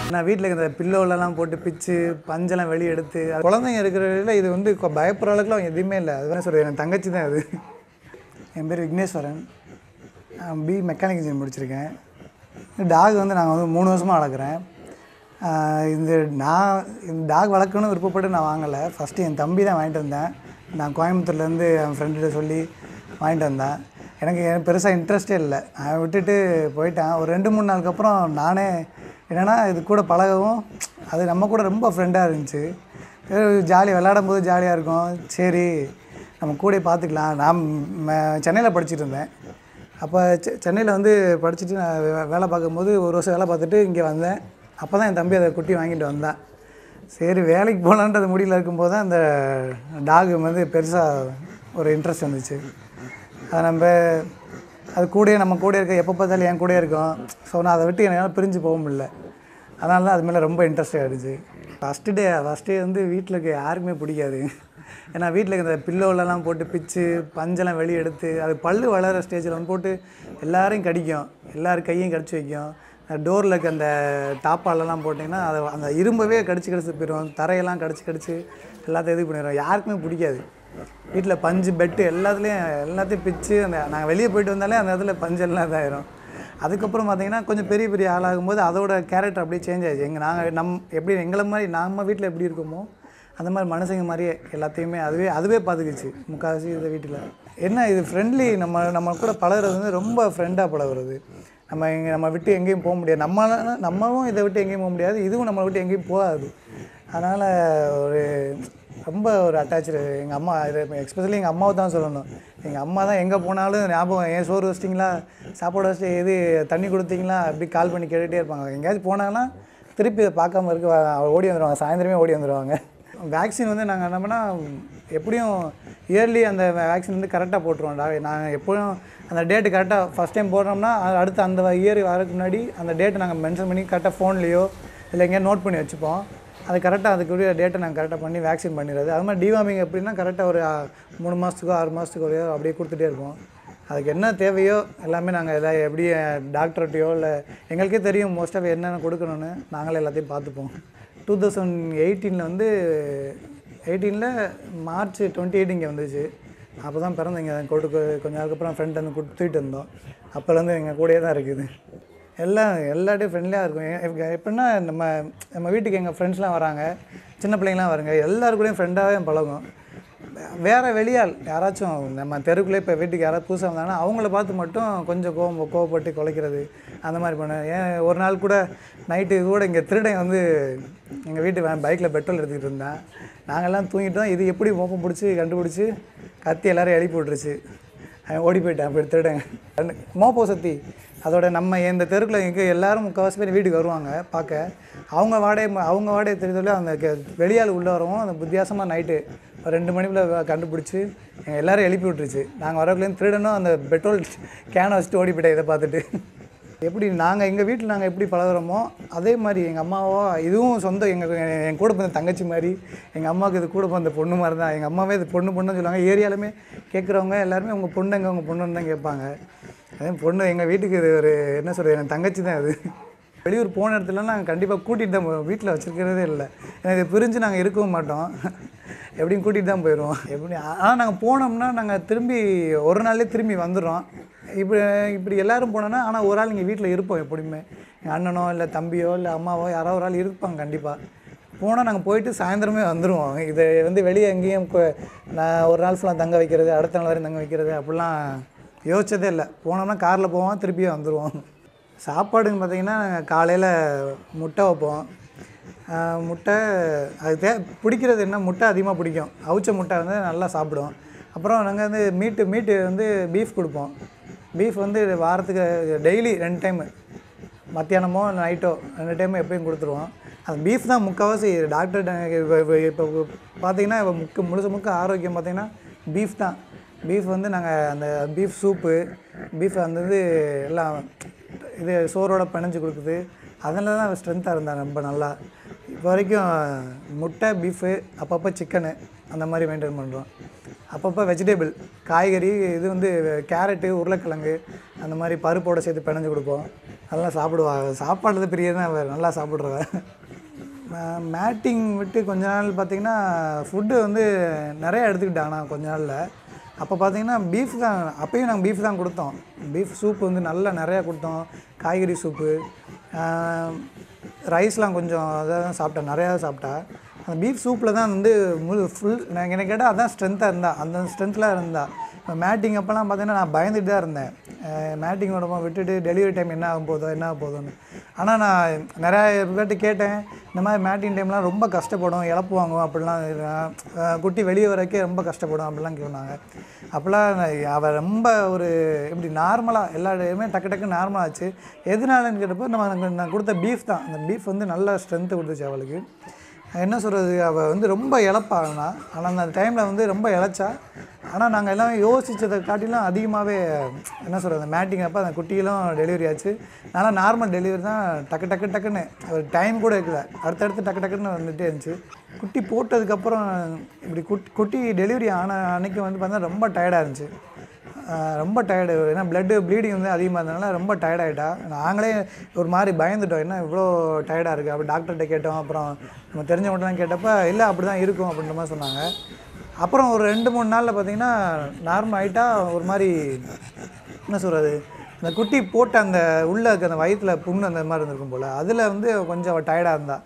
நான் வீட்டில் இந்த பில்லோலலாம் போட்டு பிச்சு பஞ்செல்லாம் வெளியே எடுத்து அது குழந்தைங்க இருக்கிற இது வந்து கொ- பயப்படுற அளவுக்குலாம் எதுவுமே இல்லை அதுதான் சொல்கிறேன் என் தங்கச்சி தான் அது என் பேர் விக்னேஸ்வரன் நான் பி மெக்கானிக் இன்ஜினியர் முடிச்சிருக்கேன் டாக் வந்து நாங்கள் வந்து மூணு வருஷமாக வளர்க்குறேன் ஆஹ் இந்த நான் இந்த டாக் வளர்க்கணும்னு விருப்பப்பட்டு நான் வாங்கலை ஃபஸ்ட்டு என் தம்பி தான் வாங்கிட்டு வந்தேன் நான் கோயம்புத்தூர்லேருந்து என் ஃப்ரெண்டுகிட்ட சொல்லி வாங்கிட்டு வந்தேன் எனக்கு பெருசாக இன்ட்ரெஸ்டே இல்லை அவன் விட்டுட்டு போயிட்டான் ஒரு ரெண்டு மூணு நாளுக்கு அப்புறம் நானே என்னென்னா இது கூட பழகவும் அது நம்ம கூட ரொம்ப ஃப்ரெண்டாக இருந்துச்சு ஜாலி விளையாடும் போது ஜாலியாக இருக்கும் சரி நம்ம கூட பார்த்துக்கலாம் நான் சென்னையில் படிச்சுட்டு இருந்தேன் அப்போ செ சென்னையில் வந்து படிச்சுட்டு நான் வே- வேலை பார்க்கும்போது ஒரு வருஷம் வேலை பார்த்துட்டு இங்கே வந்தேன் அப்போ தான் என் தம்பி அதை குட்டி வாங்கிட்டு வந்தான் சரி வேலைக்கு போகலான்றது முடியல இருக்கும்போது தான் அந்த டாக் வந்து பெருசாக ஒரு இன்ட்ரெஸ்ட் வந்துச்சு அதை நம்ம அது கூடயே நம்ம கூட இருக்க எப்போ பார்த்தாலும் என் கூடயே இருக்கும் ஸோ நான் அதை விட்டு என்னால் பிரிஞ்சு போக முடியல அதனால தான் அது மேலே ரொம்ப இன்ட்ரெஸ்ட் ஆகிடுச்சு ஃபஸ்ட்டு டே ஃபஸ்ட் டே வந்து வீட்டில் இருக்க யாருக்குமே பிடிக்காது ஏன்னா வீட்டில் இந்த பில்லோலலாம் போட்டு பிச்சு பஞ்செல்லாம் வெளியே எடுத்து அது பல்லு வளர ஸ்டேஜில் வந்து போட்டு எல்லாரையும் கடிக்கும் எல்லார் கையும் கடிச்சு வைக்கும் டோரில் இருக்க அந்த டாப்பாலெல்லாம் போட்டிங்கன்னா அதை அந்த இரும்பவே கடிச்சு கடிச்சு போயிடும் தரையெல்லாம் கடிச்சு கடிச்சு எல்லாத்தையும் இது பண்ணிடும் யாருக்குமே பிடிக்காது வீட்டில் பஞ்சு பெட்டு எல்லாத்துலேயும் எல்லாத்தையும் பிச்சு அந்த நாங்கள் வெளியே போயிட்டு வந்தாலே அந்த இடத்துல பஞ்சு எல்லாம் இதாயிரும் அதுக்கப்புறம் பார்த்தீங்கன்னா கொஞ்சம் பெரிய பெரிய ஆளாகும்போது அதோட கேரக்டர் அப்படியே சேஞ்ச் ஆயிடுச்சு எங்கள் நாங்கள் நம் எப்படி எங்களை மாதிரி நம்ம வீட்டில் எப்படி இருக்கோமோ அந்த மாதிரி மனுஷங்க மாதிரியே எல்லாத்தையுமே அதுவே அதுவே பார்த்துக்குச்சு முக்கால்வாசி இந்த வீட்டில் என்ன இது ஃப்ரெண்ட்லி நம்ம நம்ம கூட பழகுறது வந்து ரொம்ப ஃப்ரெண்டாக பழகுறது நம்ம இங்கே நம்ம விட்டு எங்கேயும் போக முடியாது நம்ம நம்மளும் இதை விட்டு எங்கேயும் போக முடியாது இதுவும் நம்மளை விட்டு எங்கேயும் போகாது அதனால் ஒரு ரொம்ப ஒரு அட்டாச்சு எங்கள் அம்மா இது எக்ஸ்பெஷலி எங்கள் அம்மாவை தான் சொல்லணும் எங்கள் அம்மா தான் எங்கே போனாலும் ஞாபகம் ஏன் சோறு வச்சிட்டிங்களா சாப்பாடு வச்சுட்டு எது தண்ணி கொடுத்தீங்களா அப்படி கால் பண்ணி கேட்டுகிட்டே இருப்பாங்க எங்கேயாச்சும் போனாங்கன்னா திருப்பி அதை பார்க்காம இருக்க வ- ஓடி வந்துடுவாங்க சாயந்தரமே ஓடி வந்துடுவாங்க வேக்சின் வந்து நாங்கள் என்ன பண்ணால் எப்படியும் இயர்லி அந்த வேக்சின் வந்து கரெக்டாக போட்டுருவோம் டா நாங்கள் எப்போயும் அந்த டேட்டு கரெக்டாக ஃபஸ்ட் டைம் போடுறோம்னா அது அடுத்து அந்த இயர் வரதுக்கு முன்னாடி அந்த டேட்டை நாங்கள் மென்ஷன் பண்ணி கரெக்டாக ஃபோன்லேயோ இல்லை எங்கேயோ நோட் பண்ணி வச்சுப்போம் அது கரெக்டாக அதுக்குரிய டேட்டை நாங்கள் கரெக்டாக பண்ணி வேக்சின் பண்ணிடுறது அது மாதிரி டிவார்மிங் எப்படின்னா கரெக்டாக ஒரு ஆ, மூணு மாதத்துக்கோ ஆறு மாதத்துக்கோ ஒரு அப்படியே கொடுத்துட்டே இருப்போம் அதுக்கு என்ன தேவையோ எல்லாமே நாங்கள் எதாவது எப்படி டாக்டர்கிட்டையோ இல்லை எங்களுக்கே தெரியும் மோஸ்ட் ஆஃப் என்னென்ன கொடுக்கணும்னு நாங்களே எல்லாத்தையும் பார்த்துப்போம் டூ தௌசண்ட் எயிட்டீனில் வந்து எயிட்டீனில் மார்ச் டுவெண்ட்டி எயிட் இங்கே வந்துச்சு அப்போ தான் பிறந்தீங்க கொடுக்க கொஞ்ச நாளுக்கு அப்புறம் ஃப்ரெண்ட் வந்து கொடுத்துட்டு இருந்தோம் அப்போலேருந்து எங்கள் கூடயே தான் இருக்குது எல்லாம் எல்லாட்டையும் ஃப்ரெண்ட்லியாக இருக்கும் எ- எ- எப்படின்னா நம்ம நம்ம வீட்டுக்கு எங்கள் ஃப்ரெண்ட்ஸ்லாம் வராங்க சின்ன பிள்ளைங்களாம் வருங்க எல்லாரு கூடயும் ஃப்ரெண்டாகவே பழகும் வேறு வெளியால் யாராச்சும் நம்ம தெருக்குள்ளே இப்போ வீட்டுக்கு யாராவது புதுசாக வந்தாங்கன்னா அவங்கள பார்த்து மட்டும் கொஞ்சம் கோவம் கோவப்பட்டு குலைக்கிறது அந்த மாதிரி பண்ண ஏன் ஒரு நாள் கூட நைட்டு கூட இங்கே திருடன் வந்து எங்கள் வீட்டு பைக்கில் பெட்ரோல் எடுத்துக்கிட்டு இருந்தேன் நாங்கள்லாம் தூங்கிட்டோம் இது எப்படி மோப்பம் பிடிச்சி கண்டுபிடிச்சி கத்தி எல்லாரும் எழுப்பி விட்ருச்சு அவன் ஓடி போயிட்டான் அப்படி திருடன் மோப்போ சத்தி அதோட நம்ம இந்த தெருக்குள்ள எங்கே எல்லாரும் முக்கால்வாசி பேர் வீட்டுக்கு வருவாங்க பார்க்க அவங்க வாடகை அவங்க வாடகை தெரிஞ்சதில்ல அந்த கெ- வெளியாள் உள்ளே வரவும் அந்த வித்தியாசமாக நைட்டு ஒரு ரெண்டு மணிக்குள்ள கண்டுபிடிச்சி எங்கள் எல்லாரும் எழுப்பி விட்டுருச்சு நாங்கள் வரக்குள்ளேருந்து திருடனும் அந்த பெட்ரோல் கேனை வச்சுட்டு ஓடி போயிட்டேன் இதை பார்த்துட்டு எப்படி நாங்கள் எங்கள் வீட்டில் நாங்கள் எப்படி பழகுறோமோ அதே மாதிரி எங்கள் அம்மாவோ இதுவும் சொந்த எங்கள் என் கூட பிறந்த தங்கச்சி மாதிரி எங்கள் அம்மாவுக்கு இது கூட பிறந்த பொண்ணு மாதிரி தான் எங்கள் அம்மாவே இது பொண்ணு பொண்ணுன்னு சொல்லுவாங்க ஏரியாலுமே கேட்குறவங்க எல்லாருமே உங்கள் பொண்ணு எங்கே உங்கள் பொண்ணுன்னு தான் கேட்பாங்க அதே பொண்ணு எங்கள் வீட்டுக்கு இது ஒரு என்ன சொல்கிறது என் தங்கச்சி தான் அது வெளியூர் போன இடத்துலலாம் நாங்கள் கண்டிப்பாக கூட்டிகிட்டு தான் போவோம் வீட்டில் வச்சுருக்கிறதே இல்லை ஏன்னா இதை பிரிஞ்சு நாங்கள் இருக்கவும் மாட்டோம் எப்படியும் கூட்டிகிட்டு தான் போயிடுவோம் எப்படி ஆனால் நாங்கள் போனோம்னா நாங்கள் திரும்பி ஒரு நாள்லேயே திரும்பி வந்துடுறோம் இப்படி இப்படி எல்லாரும் போனோன்னா ஆனால் ஒரு ஆள் இங்கே வீட்டில் இருப்போம் எப்படியுமே எங்கள் அண்ணனோ இல்லை தம்பியோ இல்லை அம்மாவோ யாரோ ஒரு ஆள் இருப்பாங்க கண்டிப்பாக போனால் நாங்கள் போயிட்டு சாயந்தரமே வந்துடுவோம் இதை வந்து வெளியே எங்கேயும் கொ- நான் ஒரு நாள் ஃபுல்லாக தங்க வைக்கிறது அடுத்த நாள் வரையும் தங்க வைக்கிறது அப்படிலாம் யோசிச்சதே இல்லை போனோம்னா காரில் போவோம் திருப்பியும் வந்துடுவோம் சாப்பாடுன்னு பார்த்தீங்கன்னா காலையில் முட்டை வைப்போம் ஆஹ் முட்டை அது தே பிடிக்கிறது என்ன முட்டை அதிகமாக பிடிக்கும் அவிச்ச முட்டை வந்து நல்லா சாப்பிடும் அப்புறம் நாங்கள் வந்து மீட்டு மீட்டு வந்து பீஃப் கொடுப்போம் பீஃப் வந்து வாரத்துக்கு டெய்லி ரெண்டு டைமு மத்தியானமோ நைட்டோ ரெண்டு டைமும் எப்பயும் கொடுத்துருவோம் அந்த பீஃப் தான் முக்கால்வாசி டாக்டர் இப்போ பார்த்தீங்கன்னா இப்போ முக்கு முழுசு முக்க ஆரோக்கியம் பார்த்தீங்கன்னா பீஃப் தான் பீஃப் வந்து நாங்கள் அந்த பீஃப் சூப்பு பீஃப் அந்த இது எல்லாம் இது சோறோட பிணைஞ்சு கொடுக்குது அதில் தான் ஸ்ட்ரென்த்தாக இருந்தாங்க ரொம்ப நல்லா இப்போ வரைக்கும் முட்டை பீஃபு அப்பப்போ சிக்கனு அந்த மாதிரி மெயின்டைன் பண்ணுறோம் அப்பப்போ வெஜிடபிள் காய்கறி இது வந்து கேரட்டு உருளைக்கிழங்கு அந்த மாதிரி பருப்போட சேர்த்து பிணைஞ்சு கொடுப்போம் நல்லா சாப்பிடுவா சாப்பாடு பிரியர் தான் அவ நல்லா சாப்பிட்றவ மேட்டிங் விட்டு கொஞ்ச நாள் பார்த்தீங்கன்னா ஃபுட்டு வந்து நிறைய எடுத்துக்கிட்டேன் ஆனால் கொஞ்ச நாளில் அப்போ பார்த்தீங்கன்னா பீஃப் தான் அப்பயும் நாங்கள் பீஃப் தான் கொடுத்தோம் பீஃப் சூப் வந்து நல்லா நிறையா கொடுத்தோம் காய்கறி சூப்பு ரைஸ்லாம் கொஞ்சம் அதை தான் சாப்பிட்டேன் நிறையா சாப்பிட்டா அந்த பீஃப் சூப்பில் தான் வந்து முழு ஃபுல் நான் எனக்கு கேட்டால் அதான் ஸ்ட்ரென்த்தாக இருந்தா அந்த ஸ்ட்ரென்த்தில் இருந்தா இப்போ மேட்டிங் அப்போல்லாம் பார்த்தீங்கன்னா நான் பயந்துட்டு தான் இருந்தேன் மேட்டிங் உடம்பை விட்டுட்டு டெலிவரி டைம் என்ன ஆகும் போதோ என்ன ஆக போதோன்னு ஆனால் நான் நிறைய பேர்ட்டு கேட்டேன் இந்த மாதிரி மேட்டிங் டைம்லாம் ரொம்ப கஷ்டப்படும் இழப்புவாங்க அப்படிலாம் அஹ் குட்டி வெளியே வரைக்கும் ரொம்ப கஷ்டப்படும் அப்படிலாம் சொன்னாங்க அப்போல்லாம் நான் அவள் ரொம்ப ஒரு எப்படி நார்மலாக எல்லா இடமே டக்கு டக்கு நார்மலாக ஆச்சு எதனாலன்னு கேட்டப்போ நம்ம எனக்கு நான் கொடுத்த பீஃப் தான் அந்த பீஃப் வந்து நல்ல ஸ்ட்ரென்த்து கொடுத்துச்சு அவளுக்கு என்ன சொல்கிறது அவள் வந்து ரொம்ப இழப்பானா ஆனால் அந்த டைமில் வந்து ரொம்ப இழைச்சா ஆனால் நாங்கள் எல்லாமே யோசித்ததை காட்டிலும் அதிகமாகவே என்ன சொல்கிறது அந்த மேட்டிங் அப்போ அந்த குட்டிகளும் டெலிவரி ஆச்சு நல்லா நார்மல் டெலிவரி தான் டக்கு டக்கு டக்குன்னு ஒரு டைம் கூட இருக்கல அடுத்தடுத்து டக்கு டக்குன்னு வந்துட்டே இருந்துச்சு குட்டி போட்டதுக்கப்புறம் இப்படி குட்டி குட்டி டெலிவரி ஆன அன்னைக்கு வந்து பார்த்தா ரொம்ப டயர்டாக இருந்துச்சு ஆஹ் ரொம்ப டயர்டு ஏன்னா பிளட்டு ப்ளீடிங் வந்து அதிகமாக இருந்ததுனால ரொம்ப tired ஆயிட்டா நாங்களே ஒரு மாதிரி பயந்துட்டோம் என்ன இவ்வளோ டயர்டாக இருக்குது அப்போ டாக்டர்கிட்ட கேட்டோம் அப்புறம் நம்ம தெரிஞ்சவங்கள்ட்டலாம் கேட்டப்ப இல்லை அப்படி தான் இருக்கும் அப்படின்ற மாதிரி சொன்னாங்க அப்புறம் ஒரு ரெண்டு மூணு நாளில் பார்த்தீங்கன்னா நார்மல் ஆகிட்டா ஒரு மாதிரி என்ன சொல்கிறது அந்த குட்டி போட்ட அந்த உள்ளே இருக்க அந்த வயிற்றில் புண்ணு அந்த மாதிரி இருந்திருக்கும் போல் அதில் வந்து கொஞ்சம் டயர்டாக இருந்தா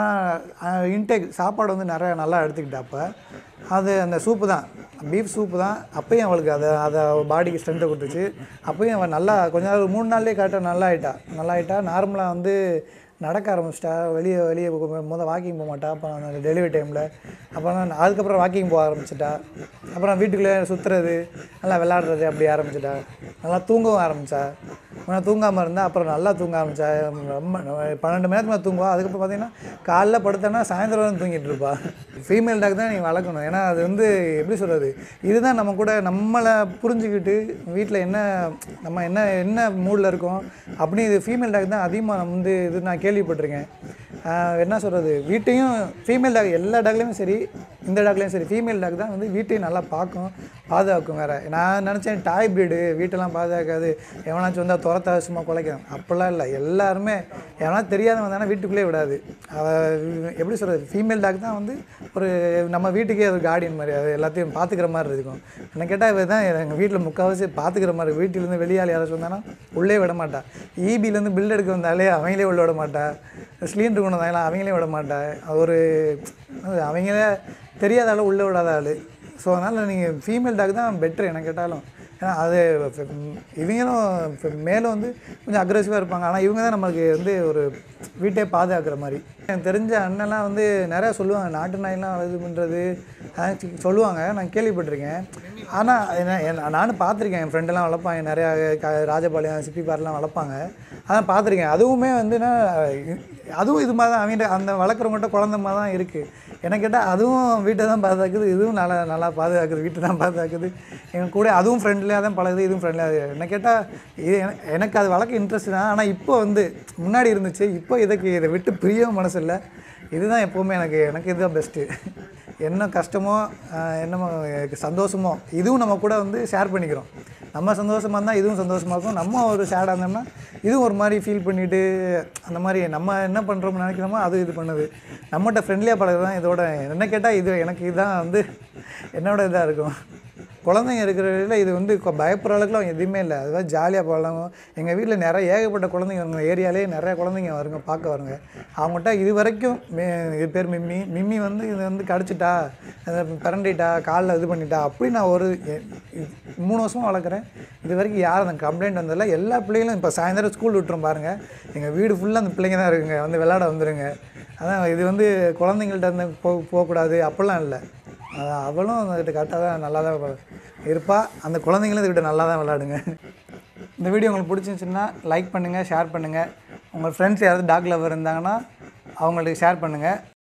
ஆனால் இன்டேக் சாப்பாடு வந்து நிறையா நல்லா எடுத்துக்கிட்டா அப்போ அது அந்த சூப்பு தான் பீஃப் சூப்பு தான் அப்பயும் அவளுக்கு அதை அதை பாடிக்கு ஸ்ட்ரென்த்தை கொடுத்துச்சு அப்பயும் அவள் நல்லா கொஞ்ச நாள் ஒரு மூணு நாள்லேயே கரெக்டாக நல்லா ஆயிட்டா நல்லா ஆயிட்டா நார்மலாக வந்து நடக்க ஆரம்பிச்சிட்டா வெளியே வெளியே முதல் வாக்கிங் போக மாட்டா அப்புறம் அந்த டெலிவரி டைமில் அப்புறம் அதுக்கப்புறம் வாக்கிங் போக ஆரம்பிச்சிட்டா அப்புறம் வீட்டுக்குள்ளே சுற்றுறது நல்லா விளாடுறது அப்படி ஆரம்பிச்சிட்டா நல்லா தூங்கவும் ஆரம்பித்தா முன்ன தூங்காமல் இருந்தா அப்புறம் நல்லா தூங்க ஆரம்பித்தா ரொம்ப பன்னெண்டு மணி நேரத்துக்கு மேலே தூங்குவா அதுக்கப்புறம் பார்த்தீங்கன்னா காலைல படுத்தேன்னா சாயந்தரம் வரைக்கும் தூங்கிட்டு இருப்பா ஃபீமேல் டாக் தான் நீங்கள் வளர்க்கணும் ஏன்னா அது வந்து எப்படி சொல்கிறது இதுதான் நம்ம கூட நம்மளை புரிஞ்சுக்கிட்டு வீட்டில் என்ன நம்ம என்ன என்ன மூடில் இருக்கோம் அப்படி இது ஃபீமேல் டாக் தான் அதிகமாக நம்ம வந்து இது நான் கேள்விப்பட்டிருக்கேன் ஆஹ் என்ன சொல்கிறது வீட்டையும் ஃபீமேல் டாக் எல்லா டாக்லேயும் சரி இந்த டாக்லேயும் சரி ஃபீமேல் டாக் தான் வந்து வீட்டையும் நல்லா பார்க்கும் பாதுகாக்கும் வேறு நான் நினச்சேன் டாய் ப்ரீடு வீட்டெல்லாம் பாதுகாக்காது எவனாச்சும் வந்தால் துரத்த சும்மா குலைக்கும் அப்படிலாம் இல்லை எல்லாருமே எவனா தெரியாதவன் தானே வீட்டுக்குள்ளே விடாது அவ எப்படி சொல்கிறது ஃபீமேல் டாக் தான் வந்து ஒரு நம்ம வீட்டுக்கே ஒரு கார்டியன் மாதிரி அது எல்லாத்தையும் பார்த்துக்கிற மாதிரி இருக்கும் என்ன கேட்டால் இவ தான் எங்கள் வீட்டில் முக்கால்வாசி பார்த்துக்கிற மாதிரி இருக்கு. வீட்டிலேருந்து வெளியாள் யாராச்சும் வந்தானா உள்ளே விட மாட்டா ஈபிலேருந்து பில் எடுக்க வந்தாலே அவங்களே உள்ள விட மாட்டா சிலிண்டர் கொண்டு வந்தாங்களா அவங்களே விட மாட்டா ஒரு அது அவங்களே தெரியாத ஆள் உள்ளே விடாத ஆள் ஸோ அதனால் நீங்கள் ஃபீமேல் டாக் தான் பெட்ரு என்ன கேட்டாலும் ஏன்னா அது இவங்களும் மேலும் வந்து கொஞ்சம் அக்ரெசிவாக இருப்பாங்க ஆனால் இவங்க தான் நம்மளுக்கு வந்து ஒரு வீட்டே பாதுகாக்கிற மாதிரி எனக்கு தெரிஞ்ச அண்ணன்லாம் வந்து நிறையா சொல்லுவாங்க நாட்டு நாயெல்லாம் இது பண்ணுறது சொல்லுவாங்க நான் கேள்விப்பட்டிருக்கேன் ஆனால் என்ன- என்ன- நானும் பார்த்துருக்கேன் என் ஃப்ரெண்டெல்லாம் வளர்ப்பாங்க நிறையா க ராஜபாளையம் சிப்பிப்பாரெலாம் வளர்ப்பாங்க அதான் பார்த்துருக்கேன் அதுவுமே வந்துன்னா அதுவும் இது மாதிரி தான் அவங்க அந்த வளர்க்குறவங்ககிட்ட குழந்த மாதிரி தான் இருக்குது எனக்கு கேட்டால் அதுவும் வீட்டை தான் பாதுகாக்குது இதுவும் நல்லா நல்லா பாதுகாக்குது வீட்டை தான் பாதுகாக்குது எங்கள் கூட அதுவும் ஃப்ரெண்ட்லியாக தான் பழகுது இதுவும் ஃப்ரெண்ட்லியாக என்ன கேட்டால் இது என- எனக்கு அது வளர்க்க இன்ட்ரெஸ்ட் தான் ஆனால் இப்போ வந்து முன்னாடி இருந்துச்சு இப்போ இதுக்கு இதை விட்டு பிரியவும் மனசு இல்லை இதுதான் எப்போவுமே எனக்கு எனக்கு இதுதான் பெஸ்ட்டு என்ன கஷ்டமோ ஆஹ் என்னமோ எனக்கு சந்தோஷமோ இதுவும் நம்ம கூட வந்து ஷேர் பண்ணிக்கிறோம் நம்ம சந்தோஷமாக இருந்தால் இதுவும் சந்தோஷமாக இருக்கும் நம்ம ஒரு சேடாக இருந்தோம்னா இதுவும் ஒரு மாதிரி ஃபீல் பண்ணிவிட்டு அந்த மாதிரி நம்ம என்ன பண்ணுறோம்னு நினைக்கிறோமோ அது இது பண்ணுது நம்மகிட்ட ஃப்ரெண்ட்லியாக பழகுறது தான் இதோட என்ன கேட்டால் இது எனக்கு இதுதான் வந்து என்னோட இதாக இருக்கும் குழந்தைங்க இருக்கிற இது வந்து கொ- பயப்படுற அளவுக்குலாம் எதுவுமே இல்லை அதுதான் ஜாலியாக போகலாம் எங்கள் வீட்டில் நிறைய ஏகப்பட்ட குழந்தைங்க வருங்க ஏரியாலே நிறைய குழந்தைங்க வருங்க பார்க்க வருங்க அவங்ககிட்ட இது வரைக்கும் மே- இது பேர் மிம்மி மிம்மி வந்து இது வந்து கடிச்சிட்டா அதை பிறண்டிட்டா காலில் இது பண்ணிட்டா அப்படி நான் ஒரு எ- இது மூணு வருஷமாக வளர்க்குறேன் இது வரைக்கும் யாரும் அந்த கம்ப்ளைண்ட் வந்ததில்ல எல்லா பிள்ளைங்களும் இப்போ சாயந்தரம் ஸ்கூல் விட்டுரும் பாருங்கள் எங்கள் வீடு ஃபுல்லாக அந்த பிள்ளைங்க தான் இருக்குங்க வந்து விளையாட வந்துருங்க அதான் இது வந்து குழந்தைங்கள்ட்ட இருந்து போ போகக்கூடாது அப்படிலாம் இல்லை அதான் அவளும் அதுகிட்ட கரெக்டாக தான் நல்லா தான் இருப்பா அந்த குழந்தைங்களும் இதுகிட்ட நல்லா தான் விளாடுங்க இந்த வீடியோ உங்களுக்கு பிடிச்சிருந்துச்சுன்னா லைக் பண்ணுங்கள் ஷேர் பண்ணுங்கள் உங்கள் ஃப்ரெண்ட்ஸ் யாராவது டாக் லவர் இருந்தாங்கன்னா அவங்களுக்கு ஷேர் பண்ணுங்கள்